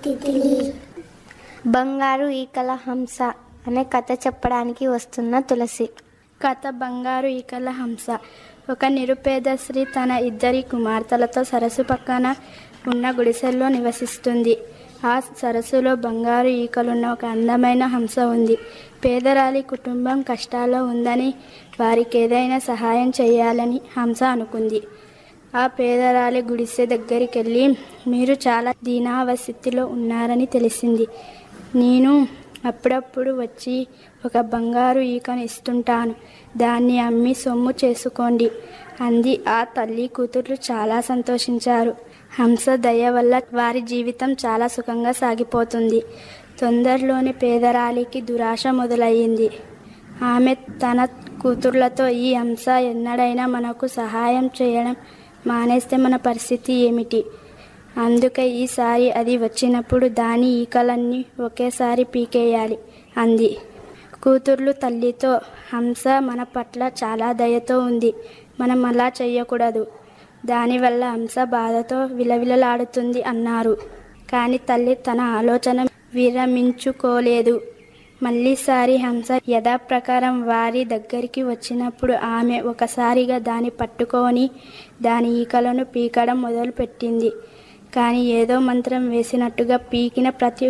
తితిలి బంగారు ఈకల హంస అనే కథ చెప్పడానికి వస్తున్న తులసి కథ బంగారు ఈకల హంస ఒక నిరుపేద స్త్రీ తన ఇద్దరి కుమార్తెలతో సరస్సు పక్కన ఉన్న గుడిసెల్లో నివసిస్తుంది ఆ సరస్సులో బంగారు ఈకలున్న ఒక అందమైన హంస ఉంది పేదరాలి కుటుంబం కష్టాల్లో ఉందని వారికి ఏదైనా సహాయం చేయాలని హంస అనుకుంది ఆ పేదరాలి గుడిసె దగ్గరికి వెళ్ళి మీరు చాలా దీనావస్థితిలో ఉన్నారని తెలిసింది నేను అప్పుడప్పుడు వచ్చి ఒక బంగారు ఈకను ఇస్తుంటాను దాన్ని అమ్మి సొమ్ము చేసుకోండి అంది ఆ తల్లి కూతుర్లు చాలా సంతోషించారు హంస దయ వల్ల వారి జీవితం చాలా సుఖంగా సాగిపోతుంది తొందరలోనే పేదరాలికి దురాశ మొదలయ్యింది ఆమె తన కూతుర్లతో ఈ హంస ఎన్నడైనా మనకు సహాయం చేయడం మానేస్తే మన పరిస్థితి ఏమిటి అందుకే ఈసారి అది వచ్చినప్పుడు దాని ఈకలన్నీ ఒకేసారి పీకేయాలి అంది కూతుర్లు తల్లితో హంస మన పట్ల చాలా దయతో ఉంది మనం అలా చెయ్యకూడదు దానివల్ల హంస బాధతో విలవిలలాడుతుంది అన్నారు కానీ తల్లి తన ఆలోచన విరమించుకోలేదు మళ్ళీసారి హంస యథాప్రకారం వారి దగ్గరికి వచ్చినప్పుడు ఆమె ఒకసారిగా దాన్ని పట్టుకొని దాని ఈకలను పీకడం మొదలుపెట్టింది కానీ ఏదో మంత్రం వేసినట్టుగా పీకిన ప్రతి